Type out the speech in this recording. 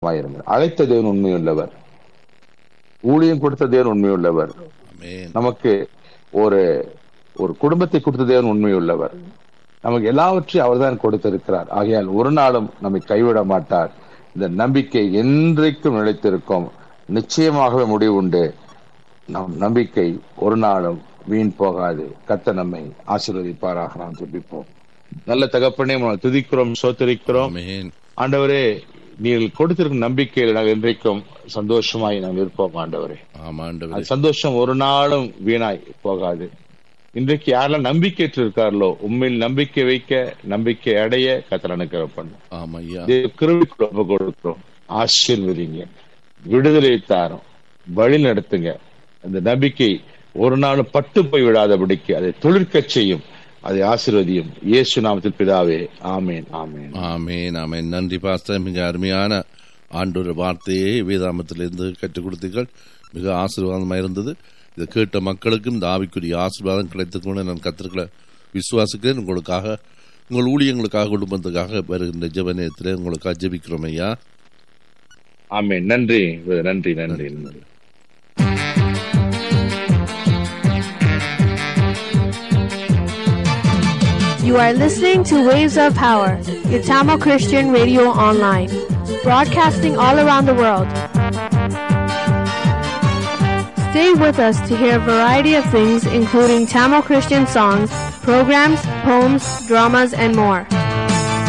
வாயிருங்கள் அழைத்த தேவன் உண்மையுள்ளவர் ஊழியம் கொடுத்த தேவன் உண்மையுள்ளவர் ஆமென் நமக்கு ஒரு ஒரு குடும்பத்தை கொடுத்த தேவன் உண்மையுள்ளவர் நமக்கு எல்லாவற்றையும் அவர்தான் கொடுத்திருக்கிறார் ஆகையால் ஒரு நாளும் நம்மை கைவிட மாட்டார் இந்த நம்பிக்கை என்றைக்கும் நிலைத்திருக்கும் நிச்சயமாகவே முடிவு உண்டு நம் நம்பிக்கை ஒரு நாளும் வீண் போகாது கத்த நம்மை ஆசீர்வதிப்பாராக நாம் ஜெபிப்போம் நல்ல தகப்பனே உம்மை துதிக்கிறோம் சோத்தரிக்கிறோம் ஆமென் ஆண்டவரே நீங்கள் கொடுத்திருக்கும் நம்பிக்கையில் நாங்கள் இன்றைக்கும் சந்தோஷமாய் நாங்கள் இருப்போம் ஆண்டவரே ஆமா ஆண்டவரே அந்த சந்தோஷம் ஒரு நாளும் வீணாய் போகாது இன்றைக்கு யாரெல்லாம் நம்பிக்கையற்று இருக்கார்களோ உண்மையில் நம்பிக்கை வைக்க நம்பிக்கை அடைய கத்தர் அனுக்கிற பண்ணும் ஆமா ஐயா கிருவிக்குள்ள ஒப்பு கொடுக்கிறோம் ஆசீர்வதிங்க விடுதலை தாரும் வழி நடத்துங்க அந்த நம்பிக்கை ஒரு நாளும் பட்டு போய் விடாதபடிக்கு அதை துளிர்க்கச் செய்யும் அதை ஆசீர்வதியும் இயேசு நாமத்தில் பிதாவே ஆமேன் ஆமேன் ஆமென் ஆமென் நன்றி பாஸ்டர் மிக அருமையான ஆண்டோட வார்த்தையை வேதாமத்திலிருந்து கற்றுக் கொடுத்தீர்கள் மிக ஆசீர்வாதமாக இருந்தது இதை கேட்ட மக்களுக்கும் இந்த ஆவிக்குரிய ஆசீர்வாதம் கிடைத்துக்கொண்டு நான் கத்திருக்கல விசுவாசிக்கிறேன் உங்களுக்காக உங்கள் ஊழியங்களுக்காக குடும்பத்துக்காக வருகின்ற ஜெபநேயத்தில் உங்களுக்காக ஜெபிக்கிறோம் ஐயா ஆமேன் நன்றி நன்றி நன்றி நன்றி You are listening to Waves of Power, Yatama Christian Radio Online, broadcasting all around the world. Stay with us to hear a variety of things, including Tamil Christian songs, programs, poems, dramas, and more.